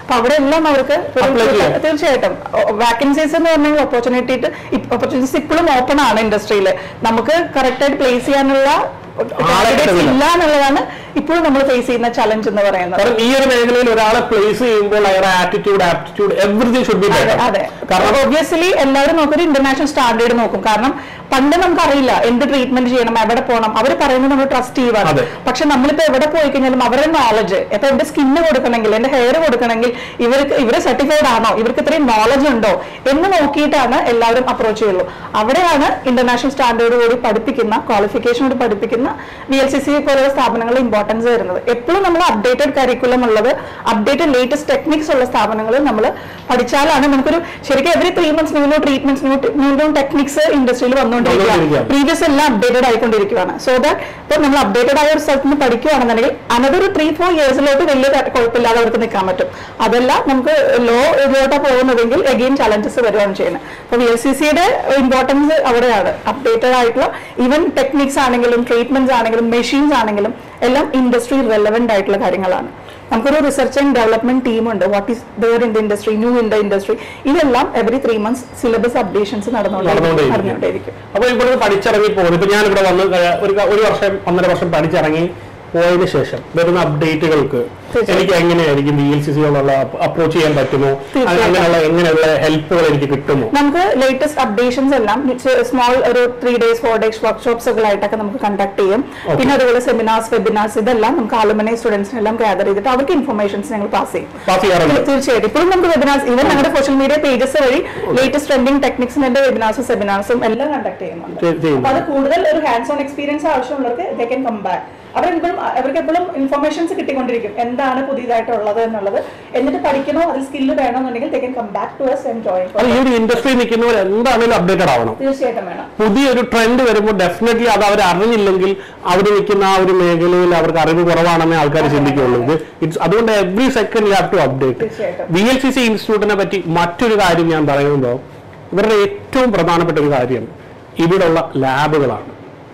അപ്പൊ അവിടെ എല്ലാം അവർക്ക് ഒരു- Apply ചെയ്യാം. തീർച്ചയായിട്ടും വാക്കൻസീസ് എന്ന് പറഞ്ഞാൽ ഓപ്പർച്യൂണിറ്റി ഓപ്പർച്യൂണിറ്റീസ് ഇപ്പോഴും ഓപ്പൺ ആണ് ഇൻഡസ്ട്രിയിൽ നമുക്ക് കറക്റ്റ് ആയിട്ട് പ്ലേസ് ചെയ്യാനുള്ള ആളെ കിട്ടുന്നില്ല. ഇല്ല എന്നുള്ളതാണ് ഇപ്പോഴും നമ്മൾ ഫേസ് ചെയ്യുന്ന ചലഞ്ച് എന്ന് പറയുന്നത് കാരണം ഈ ഒരു മേഖലയിൽ ഒരാളെ പ്ലേസ് ചെയ്യുമ്പോൾ അയാളുടെ attitude aptitude everything should be അതെ അതെ കാരണം ഒബ്വിയസ്ലി എല്ലാവരും നോക്കൊരു ഇന്റർനാഷണൽ സ്റ്റാൻഡേർഡ് നോക്കും കാരണം പണ്ട് നമുക്ക് അറിയില്ല എന്ത് ട്രീറ്റ്മെന്റ് ചെയ്യണം എവിടെ പോകണം അവർ പറയുന്നത് നമ്മൾ ട്രസ്റ്റ് അതെ. ചെയ്യുവാണ് പക്ഷെ നമ്മളിപ്പോ എവിടെ പോയി കഴിഞ്ഞാലും അവരുടെ നോളജ് ഇപ്പൊ എന്റെ സ്കിന്ന് കൊടുക്കണമെങ്കിൽ എന്റെ ഹെയർ കൊടുക്കണമെങ്കിൽ ഇവർക്ക് ഇവര് സർട്ടിഫൈഡ് ആണോ ഇവർക്ക് ഇത്രയും നോളജ് ഉണ്ടോ എന്ന് നോക്കിയിട്ടാണ് എല്ലാവരും അപ്രോച്ച് ചെയ്യുള്ളൂ അവിടെയാണ് ഇന്റർനാഷണൽ സ്റ്റാൻഡേർഡ് കൂടി പഠിപ്പിക്കുന്ന ക്വാളിഫിക്കേഷനോട് പഠിപ്പിക്കുന്ന വി എൽ സി സി പോലുള്ള സ്ഥാപനങ്ങളുടെ ഇമ്പോർട്ടൻസ് വരുന്നത് എപ്പോഴും നമ്മൾ അപ്ഡേറ്റഡ് കരിക്കുലം ഉള്ളത് അപ്ഡേറ്റഡ് ലേറ്റസ്റ്റ് ടെക്നിക്സ് ഉള്ള സ്ഥാപനങ്ങളിൽ നമ്മൾ പഠിച്ചാലാണ് നമുക്കൊരു ശരിക്കും every three months new new treatments new new new techniques ഇൻഡസ്ട്രിയിൽ വന്നുകൊണ്ടിരിക്കുകയാണ് വന്നുകൊണ്ടിരിക്കുകയാണ്. പ്രീവിയസ് എല്ലാം അപ്ഡേറ്റഡ് ആയിക്കൊണ്ടിരിക്കുകയാണ് സോ ദാറ്റ് ഇപ്പൊ നമ്മൾ അപ്ഡേറ്റഡ് ആയ ഒരു സ്ഥലത്ത് നിന്ന് പഠിക്കുകയാണെന്നുണ്ടെങ്കിൽ അനതൊരു ത്രീ ഫോർ ഇയേഴ്സിലോട്ട് വലിയ ത- കുഴപ്പമില്ലാതെ അവർക്ക് നിൽക്കാൻ പറ്റും അതല്ല നമുക്ക് ലോ ഇതിലോട്ടാണ് പോകുന്നതെങ്കിൽ എഗെയിൻ ചലഞ്ചസ് വരുവാണ് ചെയ്യുന്നത് അപ്പൊ വി എൽ സി സിയുടെ ഇമ്പോർട്ടൻസ് അവിടെയാണ് അപ്ഡേറ്റഡ് ആയിട്ടുള്ള ഈവൻ ടെക്നിക്സ് ആണെങ്കിലും ട്രീറ്റ്മെന്റ്സ് ആണെങ്കിലും മെഷീൻസ് ആണെങ്കിലും എല്ലാം ഇൻഡസ്ട്രി റെലവെന്റ് ആയിട്ടുള്ള കാര്യങ്ങളാണ് നമുക്കൊരു റിസർച്ച് ആൻഡ് ഡെവലപ്മെന്റ് ടീം ഉണ്ട് what is there in the industry new in the industry ഇതെല്ലാം every three months syllabus updations നടന്നുകൊണ്ടിരിക്കും നടന്നുകൊണ്ടേയിരിക്കും. നടന്നുകൊണ്ടേയിരിക്കും അപ്പൊ ഇവിടുന്ന് പഠിച്ചിറങ്ങി പോകുന്നു ഇപ്പൊ ഞാൻ ഇവിടെ വന്ന് ക- ഒരു ക- ഒരു വർഷം ഒന്നര വർഷം പഠിച്ചിറങ്ങി പോയതിനു ശേഷം വരുന്ന അപ്ഡേറ്റുകൾക്ക് തീർച്ചയായും. എനിക്ക് എങ്ങനെയായിരിക്കും വി എൽ സി സിയോടുള്ള അപ്രോച്ച് ചെയ്യാൻ പറ്റുമോ തീർച്ചയായും. അങ്ങനെയുള്ള എങ്ങനെയുള്ള ഹെൽപ്പുകൾ എനിക്ക് കിട്ടുമോ നമുക്ക് ലേറ്റസ്റ്റ് അപ്ഡേഷൻസ് എല്ലാം സ്മോൾ ഒരു three days four days workshops ആയിട്ടൊക്കെ നമുക്ക് കണ്ടക്ട് ചെയ്യും Okay. പിന്നെ അതുപോലെ സെമിനാർസ് വെബിനാർസ് ഇതെല്ലാം നമുക്ക് ആലുമനെ സ്റ്റുഡൻസിനെല്ലാം ഗ്യാദർ ചെയ്തിട്ട് അവർക്ക് ഇൻഫർമേഷൻസ് ഞങ്ങൾ പാസ് ചെയ്യും പാസ് ചെയ്യാറുണ്ട് തീർച്ചയായിട്ടും ഇപ്പോഴും നമുക്ക് വെബിനാർസ് ഈവൻ ഞങ്ങളുടെ സോഷ്യൽ മീഡിയ പേജസ് വഴി ലേറ്റസ്റ്റ് ട്രെൻഡിങ് ടെക്നിക്സിന്റെ വെബിനാർസും സെമിനാർസും എല്ലാം കണ്ടക്ട് ചെയ്യുന്നുണ്ട് ചെയ്- ചെയ്യുന്നു. അപ്പൊ അത് കൂടുതൽ ഒരു ഹാൻഡ്സ് ഓൺ എക്സ്പീരിയൻസ് ആവശ്യമുള്ളവർക്ക് ദേ കൻ കം ബാക്ക് അവരെപ്പോഴും അവർക്ക് എപ്പോഴും ഇൻഫർമേഷൻസ് കിട്ടിക്കൊണ്ടിരിക്കും എന്താണ് പുതിയതായിട്ടുള്ളത് എന്നുള്ളത് എന്നിട്ട് പഠിക്കണോ അതിൽ സ്കില്ല് വേണമെന്നുണ്ടെങ്കിൽ they can come back to us and join അത് ഈ ഒരു ഇൻഡസ്ട്രിയിൽ നിൽക്കുന്നവർ എന്താണെങ്കിലും അപ്ഡേറ്റഡ് ആവണം തീർച്ചയായിട്ടും വേണം പുതിയൊരു ട്രെൻഡ് വരുമ്പോൾ ഡെഫിനറ്റ്ലി അത് അവർ അറിഞ്ഞില്ലെങ്കിൽ അവിടെ നിൽക്കുന്ന ആ ഒരു മേഖലയിൽ അവർക്ക് അറിവ് കുറവാണെന്നേ ആൾക്കാർ ചിന്തിക്കുള്ളൂ ഇത് ഇറ്റ്സ് അതുകൊണ്ട് every second you have to update തീർച്ചയായിട്ടും. വി എൽ സി സി ഇൻസ്റ്റിറ്റ്യൂട്ടിനെ പറ്റി മറ്റൊരു കാര്യം ഞാൻ പറയുമ്പോൾ ഇവരുടെ ഏറ്റവും പ്രധാനപ്പെട്ട ഒരു കാര്യം ഇവിടെയുള്ള ലാബുകളാണ്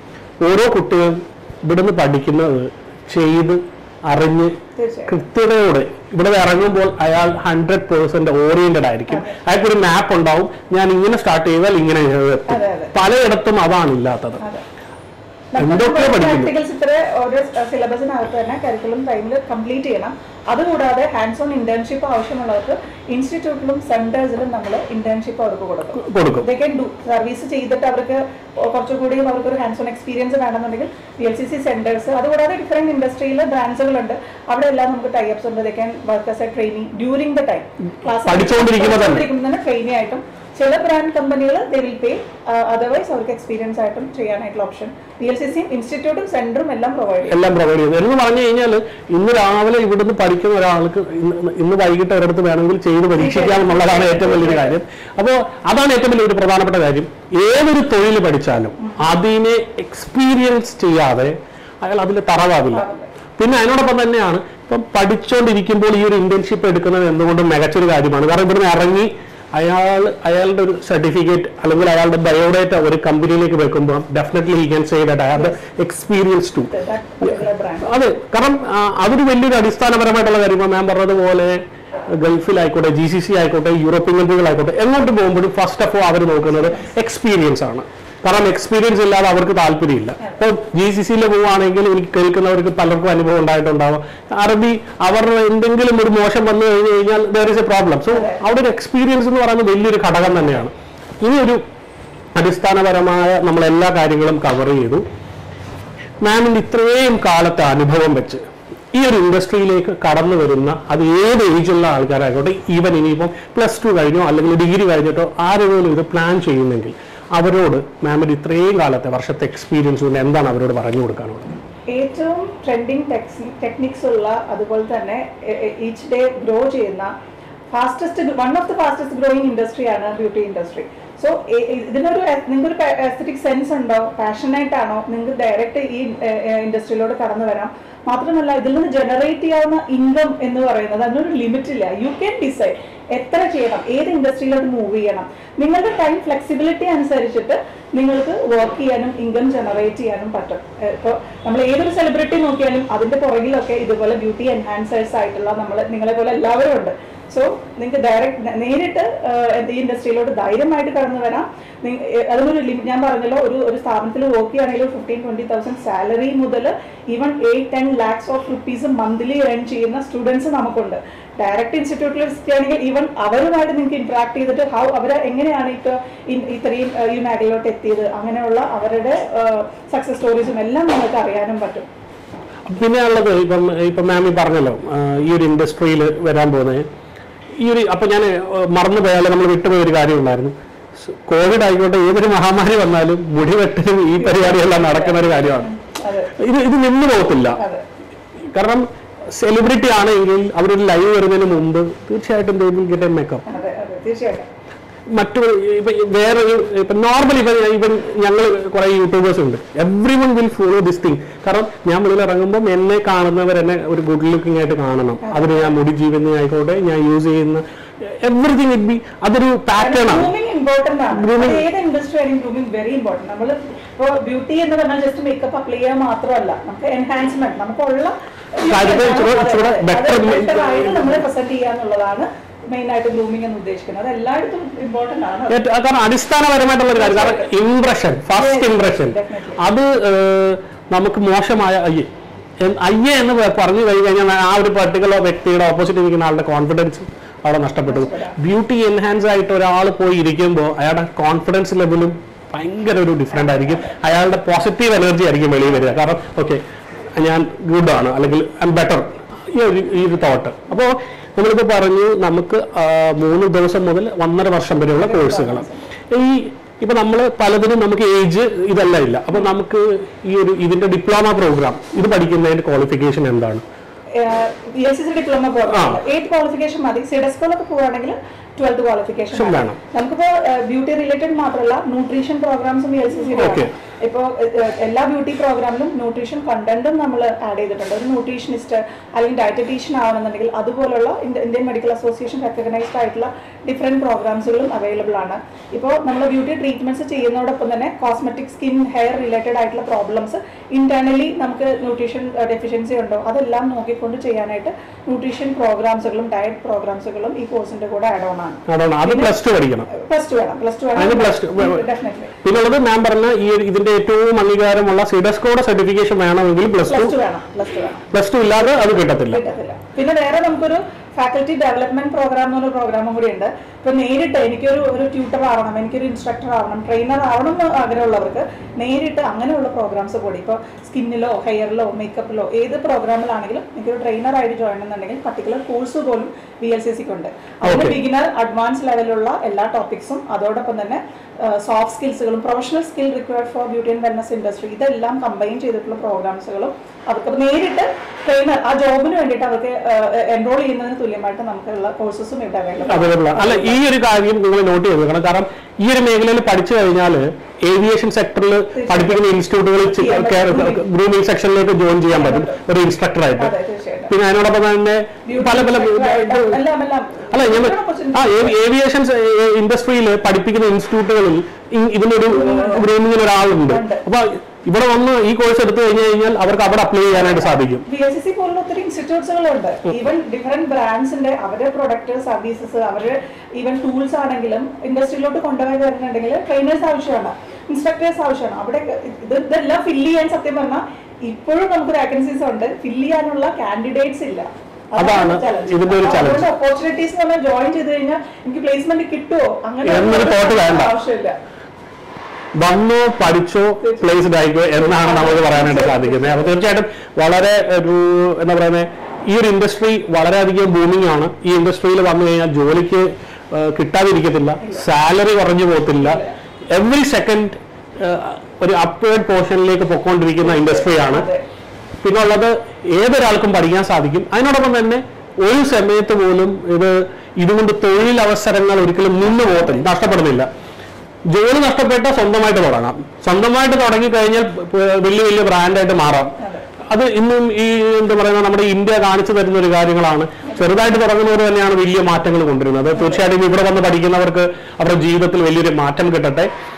ഓരോ കുട്ടികളും ഇവിടുന്ന് പഠിക്കുന്നത് ചെയ്ത് അറിഞ്ഞ് തീർച്ചയായും കൃത്യതയോടെ ഇവിടെ ഇറങ്ങുമ്പോൾ അയാൾ ഹൺഡ്രഡ് പേഴ്സെന്റ് ഓറിയന്റഡ് ആയിരിക്കും അയാൾക്ക് ഒരു മാപ്പ് ഉണ്ടാവും ഞാൻ ഇങ്ങനെ സ്റ്റാർട്ട് ചെയ്താൽ ഇങ്ങനെ എത്തും അതെ, അതെ. പലയിടത്തും അതാണ് ഇല്ലാത്തത് അതെ എന്തൊക്കെ പഠിക്കുന്നു? പ്രാക്ടിക്കൽസ് ഇത്ര ഓരോ സിലബസിനകത്ത് തന്നെ കരിക്കുലം ടൈമിൽ കംപ്ലീറ്റ് ചെയ്യണം അതുകൂടാതെ ഹാൻഡ്സ് ഓൺ ഇന്റേൺഷിപ്പ് ആവശ്യമുള്ളവർക്ക് ഇൻസ്റ്റിറ്റ്യൂട്ടിലും സെന്റേഴ്സിലും നമ്മൾ ഇന്റേൺഷിപ്പ് അവർക്ക് കൊടുക്കും കൊടുക്കും ദേ കൻ ഡു സർവീസ് ചെയ്തിട്ട് അവർക്ക് കുറച്ചുകൂടി അവർക്ക് ഒരു ഹാൻഡ്സ് ഓൺ എക്സ്പീരിയൻസ് വേണമെന്നുണ്ടെങ്കിൽ V L C C centres അതുകൂടാതെ ഡിഫറെന്റ് ഇൻഡസ്ട്രിയിൽ ബ്രാഞ്ചുകളുണ്ട് അവിടെ എല്ലാം നമുക്ക് ടൈപ്സ് ഉണ്ട് they can work as a training during the time പഠിച്ചുകൊണ്ടിരിക്കുമ്പോൾ തന്നെ. തന്നെ ട്രെയിനി ആയിട്ടും ചില ബ്രാൻഡ് കമ്പനികൾ ദേ വിൽ പേ അതർവൈസ് അവർക്ക് എക്സ്പീരിയൻസ് ആയിട്ടും ചെയ്യാനായിട്ടുള്ള ഓപ്ഷൻ ബി എൽ സി സിയും ഇൻസ്റ്റിറ്റ്യൂട്ടും സെന്ററും എല്ലാം പ്രൊവൈഡ് ചെയ്യും എല്ലാം പ്രൊവൈഡ് ചെയ്യുന്നത് എന്ന് പറഞ്ഞു കഴിഞ്ഞാൽ ഇന്ന് രാവിലെ ഇവിടുന്ന് പഠിക്കുന്ന ഒരാൾക്ക് ഇന്ന് ഇന്ന് വൈകിട്ട് ഒരിടത്ത് വേണമെങ്കിൽ ചെയ്ത് പരീക്ഷിക്കാം എന്നുള്ളതാണ് ഏറ്റവും വലിയൊരു കാര്യം അപ്പോൾ അതാണ് ഏറ്റവും വലിയൊരു പ്രധാനപ്പെട്ട കാര്യം ഏതൊരു തൊഴിൽ പഠിച്ചാലും അതിനെ എക്സ്പീരിയൻസ് ചെയ്യാതെ അയാൾ അതിൽ തറവാവില്ല പിന്നെ അതിനോടൊപ്പം തന്നെയാണ് ഇപ്പം പഠിച്ചുകൊണ്ടിരിക്കുമ്പോൾ ഈ ഒരു ഇന്റേൺഷിപ്പ് എടുക്കുന്നത് എന്തുകൊണ്ടും മികച്ചൊരു കാര്യമാണ് കാരണം ഇവിടുന്ന് ഇറങ്ങി അയാൾ അയാളുടെ ഒരു സർട്ടിഫിക്കറ്റ് അല്ലെങ്കിൽ അയാളുടെ ബയോഡേറ്റ ഒരു കമ്പനിയിലേക്ക് വെക്കുമ്പോൾ definitely he can say that I have the experience to brand അതെ കാരണം ആ, അതൊരു വലിയൊരു അടിസ്ഥാനപരമായിട്ടുള്ള കാര്യം ഇപ്പൊ ഞാൻ പറഞ്ഞതുപോലെ ഗൾഫിലായിക്കോട്ടെ ജി സി സി ആയിക്കോട്ടെ യൂറോപ്യൻ കൺട്രികളായിക്കോട്ടെ എങ്ങോട്ട് പോകുമ്പോഴും ഫസ്റ്റ് ഓഫ് ഓൾ അവർ നോക്കുന്നത് എക്സ്പീരിയൻസ് ആണ് കാരണം എക്സ്പീരിയൻസ് ഇല്ലാതെ അവർക്ക് താല്പര്യമില്ല ഇപ്പോൾ ജി സി സിയിൽ പോവുകയാണെങ്കിൽ എനിക്ക് കേൾക്കുന്നവർക്ക് പലർക്കും അനുഭവം ഉണ്ടായിട്ടുണ്ടാവും അറബി അവർ എന്തെങ്കിലും ഒരു മോശം വന്നു കഴിഞ്ഞു കഴിഞ്ഞാൽ there is a problem so അവിടെ ഒരു എക്സ്പീരിയൻസ് എന്ന് പറയുന്നത് വലിയൊരു ഘടകം തന്നെയാണ് ഇനി ഒരു അടിസ്ഥാനപരമായ നമ്മൾ എല്ലാ കാര്യങ്ങളും കവർ ചെയ്തു മാമിന്റെ ഇത്രയും കാലത്തെ അനുഭവം വെച്ച് ഈ ഒരു ഇൻഡസ്ട്രിയിലേക്ക് കടന്നു വരുന്ന അത് ഏത് ഏജുള്ള ആൾക്കാരായിക്കോട്ടെ ഈവൻ ഇനിയിപ്പം പ്ലസ് ടു കഴിഞ്ഞോ അല്ലെങ്കിൽ ഡിഗ്രി കഴിഞ്ഞിട്ടോ ആരെങ്കിലും ഇത് പ്ലാൻ ചെയ്യുന്നെങ്കിൽ അവരോട് മാമിന്റെ ഇത്രയും കാലത്തെ വർഷത്തെ എക്സ്പീരിയൻസ് കൊണ്ട് എന്താണ് അവരോട് പറഞ്ഞു കൊടുക്കാനുള്ളത് ഏറ്റവും ട്രെൻഡിങ് ടെക്നിക്സ് ഉള്ള അതുപോലെ തന്നെ ഈച്ച് ഡേ ഗ്രോ ചെയ്യുന്ന fastest one of the fastest growing ഇൻഡസ്ട്രിയാണ് ബ്യൂട്ടി ഇൻഡസ്ട്രി സോ ഇതിനൊരു നിങ്ങൾക്ക് ഒരു എസ്തറ്റിക് സെൻസ് ഉണ്ടോ പാഷനേറ്റ് ആണോ നിങ്ങൾക്ക് ഡയറക്റ്റ് ഈ ഇൻഡസ്ട്രിയിലോട് കടന്നു വരാം മാത്രമല്ല ഇതിൽ നിന്ന് ജനറേറ്റ് ചെയ്യാവുന്ന ഇൻകം എന്ന് പറയുന്നത് അതിനൊരു ലിമിറ്റ് ഇല്ല യു ക്യാൻ ഡിസൈഡ് എത്ര ചെയ്യണം ഏത് ഇൻഡസ്ട്രിയിലോട്ട് മൂവ് ചെയ്യണം നിങ്ങളുടെ ടൈം ഫ്ലെക്സിബിലിറ്റി അനുസരിച്ചിട്ട് നിങ്ങൾക്ക് വർക്ക് ചെയ്യാനും ഇൻകം ജനറേറ്റ് ചെയ്യാനും പറ്റും ഇപ്പോൾ നമ്മൾ ഏതൊരു സെലിബ്രിറ്റി നോക്കിയാലും അതിന്റെ പുറകിലൊക്കെ ഇതുപോലെ ബ്യൂട്ടി എൻഹാൻസേഴ്സ് ആയിട്ടുള്ള നമ്മൾ നിങ്ങളെ പോലെ എല്ലാവരും ഉണ്ട് സോ നിങ്ങൾക്ക് ഡയറക്റ്റ് നേരിട്ട് ആഹ്, ഈ ഇൻഡസ്ട്രിയിലോട്ട് ധൈര്യമായിട്ട് കടന്നു വരാം നി- ഏഹ്, അതിനൊരു ലിമിറ്റ് ഞാൻ പറഞ്ഞല്ലോ ഒരു ഒരു സ്ഥാപനത്തിൽ വർക്ക് ചെയ്യുകയാണെങ്കിൽ ഫിഫ്റ്റീൻ ട്വന്റി തൗസൻഡ് സാലറി മുതൽ even eight ten lakhs of rupees monthly earn ചെയ്യുന്ന സ്റ്റുഡൻസ് നമുക്കുണ്ട് ഡയറക്റ്റ് ഇൻസ്റ്റിറ്റ്യൂട്ടിൽ ആണെങ്കിൽ ഈവൻ അവരുമായിട്ട് നിങ്ങൾക്ക് ഇന്ററാക്ട് ചെയ്തിട്ട് ഹൗ അവർ എങ്ങനെയാണ് ഇപ്പൊ ഇ- ഇത്രയും ആഹ്, ഈ മേഖലയിലോട്ട് എത്തിയത് അങ്ങനെയുള്ള അവരുടെ സക്സസ് സ്റ്റോറീസും എല്ലാം നിങ്ങൾക്ക് അറിയാനും പറ്റും പിന്നെ ഉള്ളത് ഇപ്പം ഇപ്പം മാമി പറഞ്ഞല്ലോ ആ, ഈ ഒരു ഇൻഡസ്ട്രിയിൽ വരാൻ പോകുന്നത് ഈ ഒരു അപ്പം ഞാൻ മറന്നു പോയാലും നമ്മൾ വിട്ടുപോയ ഒരു കാര്യം ഉണ്ടായിരുന്നു കോവിഡ് ആയിക്കോട്ടെ ഏതൊരു മഹാമാരി വന്നാലും മുടി വെട്ടലും ഈ പരിപാടിയെല്ലാം നടക്കുന്ന ഒരു കാര്യമാണ് അതെ ഇത് ഇത് നിന്നു പോകത്തില്ല അതെ കാരണം സെലിബ്രിറ്റി ആണെങ്കിൽ അവരൊരു ലൈവ് വരുന്നതിന് മുമ്പ് തീർച്ചയായിട്ടും they will get a makeup അതെ അതെ തീർച്ചയായിട്ടും മറ്റു ഇപ്പൊ വേറെ ഇപ്പൊ നോർമലി ഇപ്പൊ ഇവൻ ഞങ്ങൾ കുറെ യൂട്യൂബേഴ്സ് ഉണ്ട് everyone will follow this thing കാരണം ഞാൻ വെളിയിൽ ഇറങ്ങുമ്പോൾ എന്നെ കാണുന്നവർ എന്നെ ഒരു ഗുഡ് ലുക്കിംഗ് ആയിട്ട് കാണണം അതിന് ഞാൻ മുടി ജീവന ആയിക്കോട്ടെ ഞാൻ യൂസ് ചെയ്യുന്ന എവറിഥിങ് ഇറ്റ് ബി അതൊരു പാറ്റേൺ ആണ് ഗ്രൂമിംഗ് ഇമ്പോർട്ടന്റ് ആണ് Grooming- അത് ഏത് ഇൻഡസ്ട്രി ആയാലും ഗ്രൂമിംഗ് വെരി ഇമ്പോർട്ടന്റ് നമ്മൾ ഇപ്പോൾ ബ്യൂട്ടി എന്ന് പറഞ്ഞാൽ ജസ്റ്റ് മേക്കപ്പ് അപ്ലൈ ചെയ്യുക മാത്രമല്ല നമുക്ക് എൻഹാൻസ്മെന്റ് നമുക്കുള്ള കാര്യങ്ങൾ ഇച്ചിരി- ഇച്ചിരി better- ബെറ്റർ ആയിട്ട് നമ്മൾ പ്രസന്റ് ചെയ്യുക എന്നുള്ളതാണ് മെയിൻ ആയിട്ട് ഗ്രൂമിംഗ് എന്ന് ഉദ്ദേശിക്കുന്നത് അത് എല്ലായിടത്തും ഇമ്പോർട്ടന്റ് ആണ് ഏറ്റവും- കാരണം അടിസ്ഥാനപരമായിട്ടുള്ള ഒരു കാര്യം കാരണം impression first Yes, impression definitely. അത് ഏഹ്, നമുക്ക് മോശമായ അയ്യേ എൻ- അയ്യേ എന്ന് പ- പറഞ്ഞു കഴിഞ്ഞ് കഴിഞ്ഞാൽ ആ ഒരു പർട്ടിക്കുലർ വ്യക്തിയുടെ ഓപ്പോസിറ്റ് നിൽക്കുന്ന ആളുടെ കോൺഫിഡൻസ് അവിടെ നഷ്ടപ്പെട്ടു ബ്യൂട്ടി എൻഹാൻസ് ആയിട്ട് ഒരാൾ പോയി ഇരിക്കുമ്പോൾ അയാളുടെ കോൺഫിഡൻസ് ലെവലും ഭയങ്കര ഒരു ഡിഫറെന്റ് ആയിരിക്കും അയാളുടെ പോസിറ്റീവ് എനർജി ആയിരിക്കും വെളിയിൽ വരിക കാരണം ഓക്കെ ഞാൻ ഗുഡ് ആണ് അല്ലെങ്കിൽ ഐ എം ബെറ്റർ ഈ ഒരു ഈ ഒരു തോട്ട് അപ്പോൾ നമ്മളിപ്പോൾ പറഞ്ഞു നമുക്ക് ആ, മൂന്ന് ദിവസം മുതൽ ഒന്നര വർഷം വരെയുള്ള കോഴ്സുകൾ ഈ ഇപ്പൊ നമ്മൾ പലതിനും നമുക്ക് ഏജ് ഇതെല്ലാം ഇല്ല അപ്പൊ നമുക്ക് ഈ ഒരു ഇതിന്റെ ഡിപ്ലോമ പ്രോഗ്രാം ഇത് പഠിക്കുന്നതിന്റെ ക്വാളിഫിക്കേഷൻ എന്താണ് B S C diploma program eight qualification മതി സിഡസ്കോളൊക്കെ പോവുകയാണെങ്കിൽ ട്വൽത്ത് ക്വാളിഫിക്കേഷൻ വേണം. നമുക്കിപ്പോ ബ്യൂട്ടി റിലേറ്റഡ് മാത്രമല്ല ന്യൂട്രീഷൻ പ്രോഗ്രാംസും ബി എൽ സി Okay. ഇപ്പോൾ എല്ലാ ബ്യൂട്ടി പ്രോഗ്രാമിലും ന്യൂട്രീഷൻ കണ്ടന്റും നമ്മൾ ആഡ് ചെയ്തിട്ടുണ്ട് ഒരു ന്യൂട്രീഷനിസ്റ്റ് അല്ലെങ്കിൽ ഡയറ്ററ്റീഷ്യൻ ആവണമെന്നുണ്ടെങ്കിൽ അതുപോലുള്ള India- Indian medical association recognised ആയിട്ടുള്ള ഡിഫറെന്റ് പ്രോഗ്രാംസുകളും അവൈലബിൾ ആണ് ഇപ്പോൾ നമ്മൾ ബ്യൂട്ടി ട്രീറ്റ്മെന്റ്സ് ചെയ്യുന്നതോടൊപ്പം തന്നെ കോസ്മെറ്റിക് സ്കിൻ ഹെയർ റിലേറ്റഡ് ആയിട്ടുള്ള പ്രോബ്ലംസ് ഇന്റേണലി നമുക്ക് ന്യൂട്രീഷൻ ഡെഫിഷ്യൻസി ഉണ്ടോ അതെല്ലാം നോക്കിക്കൊണ്ട് ചെയ്യാനായിട്ട് ന്യൂട്രീഷൻ പ്രോഗ്രാംസുകളും ഡയറ്റ് പ്രോഗ്രാംസുകളും ഈ കോഴ്സിന്റെ കൂടെ ആഡ് ഓൺ ആണ് അതാണ് അത് പ്ലസ് ടു പഠിക്കണം പ്ലസ് ടു വേണം പ്ലസ് ടു അതിന് plus two വേണം വേണം. ഡെഫിനറ്റ്ലി പിന്നെ ഉള്ളത് ഞാൻ പറഞ്ഞ ഈ ഒരു- ഇതിന്റെ ഏറ്റവും അംഗീകാരമുള്ള സിഡസ്കോയുടെ സർട്ടിഫിക്കേഷൻ വേണമെങ്കിൽ പ്ലസ് ടു പ്ലസ് ടു വേണം പ്ലസ് ടു വേണം പ്ലസ് ടു ഇല്ലാതെ അത് കിട്ടത്തില്ല കിട്ടത്തില്ല പിന്നെ വേറെ നമുക്കൊരു ഫാക്കൽറ്റി ഡെവലപ്മെന്റ് പ്രോഗ്രാം എന്ന് പറഞ്ഞ പ്രോഗ്രാമും കൂടി ഉണ്ട് ഇപ്പൊ നേരിട്ട് എനിക്കൊരു ഒരു ട്യൂട്ടർ ആവണം എനിക്കൊരു ഇൻസ്ട്രക്ടർ ആവണം ട്രെയിനർ ആവണം എന്ന് ആഗ്രഹമുള്ളവർക്ക് നേരിട്ട് അങ്ങനെയുള്ള പ്രോഗ്രാംസ് കൂടി ഇപ്പോൾ സ്കിന്നിലോ ഹെയറിലോ മേക്കപ്പിലോ ഏത് പ്രോഗ്രാമിലാണെങ്കിലും എനിക്കൊരു ട്രെയിനർ ആയിട്ട് ജോയിൻ എന്നുണ്ടെങ്കിൽ പർട്ടിക്കുലർ കോഴ്സ് പോലും ബി എൽ സി സിക്ക് ഉണ്ട് അതിന് Okay. ബിഗിനർ അഡ്വാൻസ് ലെവലുള്ള എല്ലാ ടോപ്പിക്സും അതോടൊപ്പം തന്നെ സോഫ്റ്റ് സ്കിൽസുകളും professional skill required for beauty and wellness industry ഇതെല്ലാം കമ്പൈൻ ചെയ്തിട്ടുള്ള പ്രോഗ്രാംസുകളും അവർക്ക് നേരിട്ട് ട്രെയിനർ ആ ജോബിന് വേണ്ടിയിട്ട് അവർക്ക് എൻറോൾ ചെയ്യുന്നതിന് തുല്യമായിട്ട് നമുക്കുള്ള കോഴ്സസും ഇവിടെ അവൈലബിൾ അവൈലബിൾ അല്ല ഈ ഒരു കാര്യം നിങ്ങൾ നോട്ട് ചെയ്ത് വെക്കണം കാരണം ഈ ഒരു മേഖലയിൽ പഠിച്ചു കഴിഞ്ഞാൽ ഏവിയേഷൻ സെക്ടറിൽ പഠിപ്പിക്കുന്ന ഇൻസ്റ്റിറ്റ്യൂട്ടുകളിൽ ഗ്രൂമിംഗ് സെക്ഷനിലേക്ക് ജോയിൻ ചെയ്യാൻ പറ്റും ഒരു ഇൻസ്ട്രക്ടറായിട്ട് അതെ തീർച്ചയായിട്ടും പിന്നെ അതിനോടൊപ്പം തന്നെ പല പല എല്ലാം എല്ലാം അല്ല ഞാൻ ആ ഏവിയേഷൻ ഇൻഡസ്ട്രിയിൽ പഠിപ്പിക്കുന്ന ഇൻസ്റ്റിറ്റ്യൂട്ടുകളിൽ ഇ- ഇതിനൊരു ഗ്രൂമിങ്ങിന് ഒരാളുണ്ട് അപ്പൊ ഇവിടെ വന്ന് ഈ കോഴ്സ് എടുത്തു കഴിഞ്ഞു കഴിഞ്ഞാൽ അവർക്ക് അവിടെ അപ്ലൈ ചെയ്യാനായിട്ട് സാധിക്കും ബി എസ് സി പോലുള്ള ഒത്തിരി ഇൻസ്റ്റിറ്റ്യൂട്ട്സുകളുണ്ട് ഈവൻ ഡിഫറെന്റ് ബ്രാൻഡ്സിന്റെ അവരുടെ പ്രൊഡക്റ്റ് സർവീസസ് അവരുടെ ഈവൻ ടൂൾസ് ആണെങ്കിലും ഇൻഡസ്ട്രിയിലോട്ട് കൊണ്ടുപോയി വരുന്നുണ്ടെങ്കിൽ ട്രെയിനേഴ്സ് ആവശ്യമാണ് ഇൻസ്ട്രക്ടേഴ്സ് ആവശ്യമാണ് അവിടെ ഇത് ഇതെല്ലാം ഫില്ല് ചെയ്യാൻ സത്യം പറഞ്ഞാൽ ഇപ്പോഴും നമുക്ക് വാക്കൻസീസ് ഉണ്ട് ഫില്ല് ചെയ്യാനുള്ള കാൻഡിഡേറ്റ്സ് ഇല്ല അതാണ് ഇതിന്റെ ഒരു challenge. ഓപ്പർച്യൂണിറ്റീസ് എന്ന് പറഞ്ഞാൽ ജോയിൻ ചെയ്ത് കഴിഞ്ഞാൽ എനിക്ക് പ്ലേസ്മെന്റ് കിട്ടുമോ അങ്ങനെ എന്നൊരു thought വേണ്ട. ആവശ്യമില്ല വന്നോ പഠിച്ചോ പ്ലേസ്ഡ് ആയിക്കോ എന്നാണ് നമുക്ക് പറയാനായിട്ട് സാധിക്കുന്നത് അപ്പൊ തീർച്ചയായിട്ടും വളരെ ഒരു എന്താ പറയുന്നത് ഈ ഒരു ഇൻഡസ്ട്രി വളരെയധികം ബൂമിംഗ് ആണ് ഈ ഇൻഡസ്ട്രിയിൽ വന്നു കഴിഞ്ഞാൽ ജോലിക്ക് ആ, കിട്ടാതിരിക്കത്തില്ല സാലറി കുറഞ്ഞു പോകത്തില്ല എവറി സെക്കൻഡ് ഒരു അപ്വേർഡ് പോർഷനിലേക്ക് പൊക്കോണ്ടിരിക്കുന്ന ഇൻഡസ്ട്രിയാണ് അതെ. പിന്നെ ഉള്ളത് ഏതൊരാൾക്കും പഠിക്കാൻ സാധിക്കും അതിനോടൊപ്പം തന്നെ ഒരു സമയത്ത് പോലും ഇത് ഇതുകൊണ്ട് തൊഴിലവസരങ്ങൾ ഒരിക്കലും നിന്ന് പോകത്തില്ല നഷ്ടപ്പെടുന്നില്ല ജോലി നഷ്ടപ്പെട്ട സ്വന്തമായിട്ട് തുടങ്ങാം സ്വന്തമായിട്ട് തുടങ്ങി കഴിഞ്ഞാൽ പ- വലിയ വലിയ ബ്രാൻഡായിട്ട് മാറാം അത് ഇന്നും ഈ എന്താ പറയുക നമ്മുടെ ഇന്ത്യ കാണിച്ചു തരുന്ന ഒരു കാര്യങ്ങളാണ് ചെറുതായിട്ട് തുടങ്ങുന്നവർ തന്നെയാണ് വലിയ മാറ്റങ്ങൾ കൊണ്ടുവരുന്നത് തീർച്ചയായിട്ടും ഇവിടെ വന്ന് പഠിക്കുന്നവർക്ക് അവരുടെ ജീവിതത്തിൽ വലിയൊരു മാറ്റം കിട്ടട്ടെ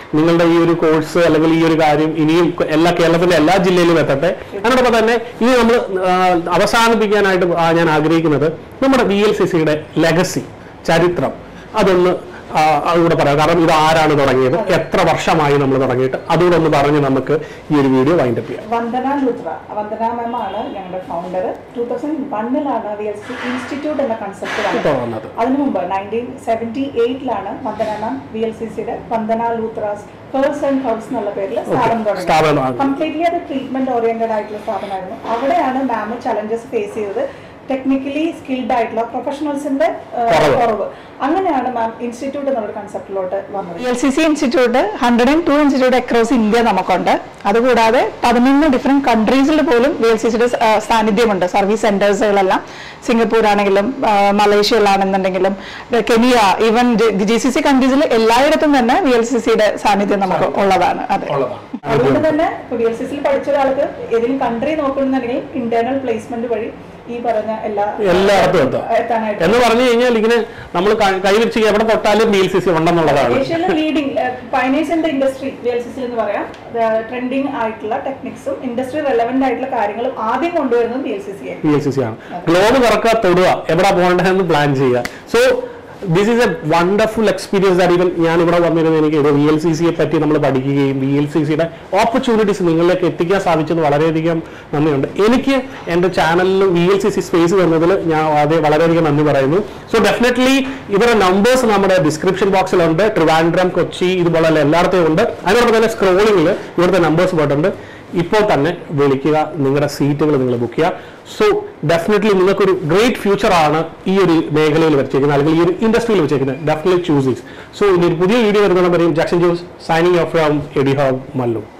നിങ്ങളുടെ ഈ ഒരു കോഴ്സ് അല്ലെങ്കിൽ ഈ ഒരു കാര്യം ഇനിയും എല്ലാ കേരളത്തിന്റെ എല്ലാ ജില്ലയിലും എത്തട്ടെ അതിനോടൊപ്പം തന്നെ ഇനി നമ്മൾ അവസാനിപ്പിക്കാനായിട്ട് ആ, ഞാൻ ആഗ്രഹിക്കുന്നത് നമ്മുടെ ബി എൽ സി സിയുടെ ലെഗസി ചരിത്രം അതൊന്ന് ആ, അതുകൂടെ പറയാം കാരണം ഇത് ആരാണ് തുടങ്ങിയത് എത്ര വർഷമായി നമ്മൾ തുടങ്ങിയിട്ട് അതുകൂടെ ഒന്ന് പറഞ്ഞ് നമുക്ക് ഈ ഒരു വീഡിയോ വൈൻഡപ്പ് ചെയ്യാം വന്ദന ലുത്ര വന്ദന മാം ആണ് ഞങ്ങളുടെ ഫൗണ്ടർ ടൂ തൗസൻഡ് വണ്ണിലാണ് വി എൽ സി ഇൻസ്റ്റിറ്റ്യൂട്ട് എന്ന കൺസെപ്റ്റ് വന്നത് തുടങ്ങുന്നത് അതിനു മുമ്പ് നയൻറ്റീൻ സെവൻറ്റി എയ്റ്റിലാണ് Vandana ma'am V L C സിയുടെ Vandana Luthra's hers and house എന്നുള്ള പേരിൽ സ്ഥാപനം തുടങ്ങി സ്ഥാപനമാണ് കംപ്ലീറ്റ്ലി അത് ട്രീറ്റ്മെന്റ് ഓറിയന്റഡ് ആയിട്ടുള്ള സ്ഥാപനമായിരുന്നു അവിടെയാണ് മാം ചലഞ്ചസ് ഫേസ് ചെയ്തത് ടെക്നിക്കലി സ്കിൽഡ് ആയിട്ടുള്ള പ്രൊഫഷണൽസിന്റെ കുറവ്. കുറവ് അങ്ങനെയാണ് മാം ഇൻസ്റ്റിറ്റ്യൂട്ട് എന്നുള്ള കൺസെപ്റ്റിലോട്ട് വന്നത് L C C institute hundred and two institute across India നമുക്കുണ്ട് അതുകൂടാതെ പതിനൊന്ന് ഡിഫറെന്റ് കൺട്രീസിൽ പോലും വി എൽ സി സിയുടെ സാന്നിധ്യമുണ്ട് സർവീസ് സെന്റേഴ്സുകളെല്ലാം സിംഗപ്പൂർ ആണെങ്കിലും ആ, മലേഷ്യയിലാണെന്നുണ്ടെങ്കിലും ആ, Kenya even G C C കൺട്രീസിൽ എല്ലായിടത്തും തന്നെ വി എൽ സി സിയുടെ സാന്നിധ്യം നമുക്ക് ഉള്ളതാണ് അതെ ഉള്ളതാണ് അതുകൊണ്ട് തന്നെ ബി എൽ സി സിയിൽ പഠിച്ച ഒരാൾക്ക് ഏതെങ്കിലും കൺട്രി നോക്കണമെന്നുണ്ടെങ്കിൽ ഇന്റേണൽ പ്ലേസ്മെന്റ് വഴി ഈ പറഞ്ഞ എല്ലാ എല്ലായിടത്തും എത്താം എത്താനായിട്ട് എന്ന് പറഞ്ഞു കഴിഞ്ഞാൽ ഇങ്ങനെ നമ്മൾ കൈവരിച്ച് എവിടെ തൊട്ടാലും ബി എൽ സി സി ഉണ്ടെന്നുള്ളതാണ് ഏഷ്യയിലെ leading pioneers in the industry V L C C എന്ന് പറയാം ട്രെൻഡിങ് ആയിട്ടുള്ള ടെക്നിക്സും ഇൻഡസ്ട്രി റെലവെന്റ് ആയിട്ടുള്ള കാര്യങ്ങളും ആദ്യം കൊണ്ടുവരുന്നത് ബി എൽ സി സി ആയി ബി എൽ സി സി ആണ് ഗ്ലോബ് കറക്കുക തൊടുക എവിടെ പോകേണ്ടതെന്ന് പ്ലാൻ ചെയ്യുക so this is a wonderful experience that even ഞാൻ ഇവിടെ വന്നിരുന്ന എനിക്ക് ഇത് വി എൽ സി സിയെ പറ്റി നമ്മൾ പഠിക്കുകയും വി എൽ സി സിയുടെ ഓപ്പർച്യൂണിറ്റീസ് നിങ്ങളിലേക്ക് എത്തിക്കാൻ സാധിച്ചത് വളരെയധികം നന്ദിയുണ്ട് എനിക്ക് എൻ്റെ ചാനലിൽ V L C C space തന്നതിൽ ഞാൻ അത് വളരെയധികം നന്ദി പറയുന്നു സോ ഡെഫിനറ്റ്ലി ഇവരുടെ നമ്പേഴ്സ് നമ്മുടെ ഡിസ്ക്രിപ്ഷൻ ബോക്സിലുണ്ട് ട്രിവാൻഡ്രം കൊച്ചി ഇതുപോലെ എല്ലായിടത്തും ഉണ്ട് അതിനോടൊപ്പം തന്നെ സ്ക്രോളിംഗിൽ ഇവിടുത്തെ നമ്പേഴ്സ് പോയിട്ടുണ്ട് ഇപ്പോൾ തന്നെ വിളിക്കുക നിങ്ങളുടെ സീറ്റുകൾ നിങ്ങൾ ബുക്ക് ചെയ്യുക സോ ഡെഫിനറ്റ്ലി നിങ്ങൾക്കൊരു ഗ്രേറ്റ് ഫ്യൂച്ചർ ആണ് ഈ ഒരു മേഖലയിൽ വെച്ചേക്കുന്നത് അല്ലെങ്കിൽ ഈ ഒരു ഇൻഡസ്ട്രിയിൽ വെച്ചേക്കുന്നത് ഡെഫിനറ്റ്ലി ചൂസ് സോ ഇനി ഒരു പുതിയ വീഡിയോ വരുന്നവരെയും Jackson Jose signing off from Eddy hub Mallu